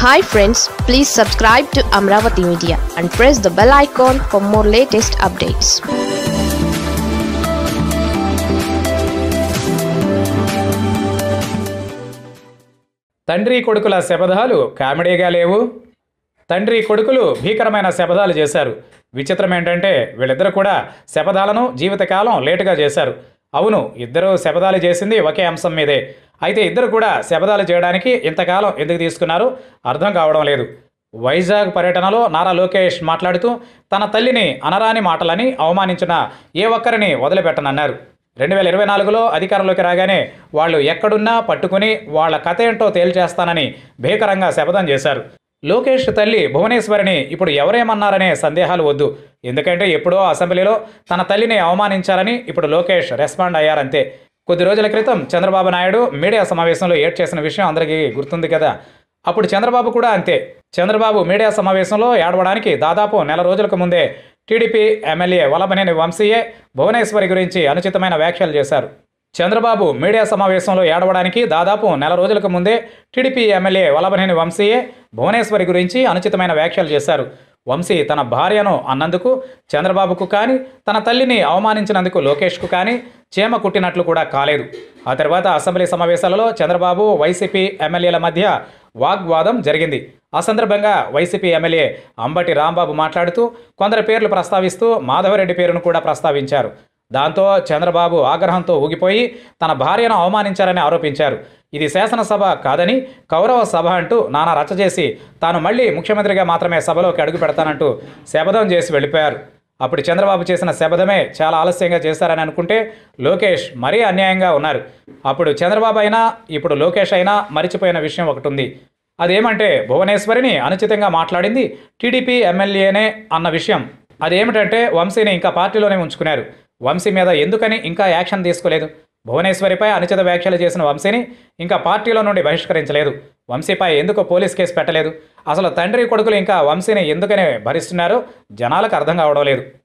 hi friends please subscribe to Amaravati media and press the bell icon for more latest updates తండ్రి కొడుకుల శపథాలు కామెడీగా లేవు తండ్రి కొడుకులు భీకరమైన శపథాలు చేశారు విచిత్రం ఏంటంటే వీళ్ళిద్దరూ కూడా శపథాలను జీవితకాలం లేటుగా చేశారు అవును ఇద్దరు శపథాలు చేసింది ఒకే అంశం మీదే అయితే ఇద్దరు కూడా శపథాలు చేయడానికి ఇంతకాలం ఎందుకు తీసుకున్నారు అర్థం కావడం లేదు వైజాగ్ పర్యటనలో నారా లోకేష్ మాట్లాడుతూ తన తల్లిని అనరాని మాటలని అవమానించిన ఏ ఒక్కరిని వదిలిపెట్టనన్నారు రెండు వేల ఇరవై నాలుగులో అధికారంలోకి రాగానే వాళ్ళు ఎక్కడున్నా పట్టుకుని వాళ్ళ కథ ఏంటో తేల్చేస్తానని భీకరంగా శపథం చేశారు లోకేష్ తల్లి భువనేశ్వరిని ఇప్పుడు ఎవరేమన్నారనే సందేహాలు వద్దు ఎందుకంటే ఎప్పుడో అసెంబ్లీలో తన తల్లిని అవమానించారని ఇప్పుడు లోకేష్ రెస్పాండ్ అయ్యారంతే కొద్ది రోజుల క్రితం చంద్రబాబు నాయుడు మీడియా సమావేశంలో ఏడ్ చేసిన విషయం అందరికీ గుర్తుంది కదా అప్పుడు చంద్రబాబు కూడా అంతే చంద్రబాబు మీడియా సమావేశంలో ఏడవడానికి దాదాపు నెల రోజులకు ముందే టీడీపీ ఎమ్మెల్యే వలభనేని వంశీయే భువనేశ్వరి గురించి అనుచితమైన వ్యాఖ్యలు చేశారు చంద్రబాబు మీడియా సమావేశంలో ఏడవడానికి దాదాపు నెల రోజులకు ముందే టీడీపీ ఎమ్మెల్యే వలభనేని వంశీయే భువనేశ్వరి గురించి అనుచితమైన వ్యాఖ్యలు చేశారు వంశీ తన భార్యను అన్నందుకు చంద్రబాబుకు కానీ తన తల్లిని అవమానించినందుకు లోకేష్కు కానీ చీమ కుట్టినట్లు కూడా కాలేదు ఆ తర్వాత అసెంబ్లీ సమావేశాలలో చంద్రబాబు వైసీపీ ఎమ్మెల్యేల మధ్య వాగ్వాదం జరిగింది ఆ సందర్భంగా వైసీపీ ఎమ్మెల్యే అంబటి రాంబాబు మాట్లాడుతూ కొందరి పేర్లు ప్రస్తావిస్తూ మాధవరెడ్డి పేరును కూడా ప్రస్తావించారు దాంతో చంద్రబాబు ఆగ్రహంతో ఊగిపోయి తన భార్యను అవమానించారని ఆరోపించారు ఇది శాసనసభ కాదని కౌరవ సభ అంటూ నానా రచ్చ చేసి తాను మళ్ళీ ముఖ్యమంత్రిగా మాత్రమే సభలోకి అడుగు పెడతానంటూ శపథం చేసి వెళ్ళిపోయారు అప్పుడు చంద్రబాబు చేసిన శపథమే చాలా ఆలస్యంగా చేశారని అనుకుంటే లోకేష్ మరీ అన్యాయంగా ఉన్నారు అప్పుడు చంద్రబాబు అయినా ఇప్పుడు లోకేష్ అయినా మరిచిపోయిన విషయం ఒకటి ఉంది అదేమంటే భువనేశ్వరిని అనుచితంగా మాట్లాడింది టీడీపీ ఎమ్మెల్యేనే అన్న విషయం అదేమిటంటే వంశీని ఇంకా పార్టీలోనే ఉంచుకున్నారు వంశీ మీద ఎందుకని ఇంకా యాక్షన్ తీసుకోలేదు భువనేశ్వరిపై అనుచిత వ్యాఖ్యలు చేసిన వంశీని ఇంకా పార్టీలో నుండి బహిష్కరించలేదు వంశీపై ఎందుకు పోలీస్ కేసు పెట్టలేదు అసలు తండ్రి కొడుకులు ఇంకా వంశీని ఎందుకని భరిస్తున్నారో జనాలకు అర్థం కావడం లేదు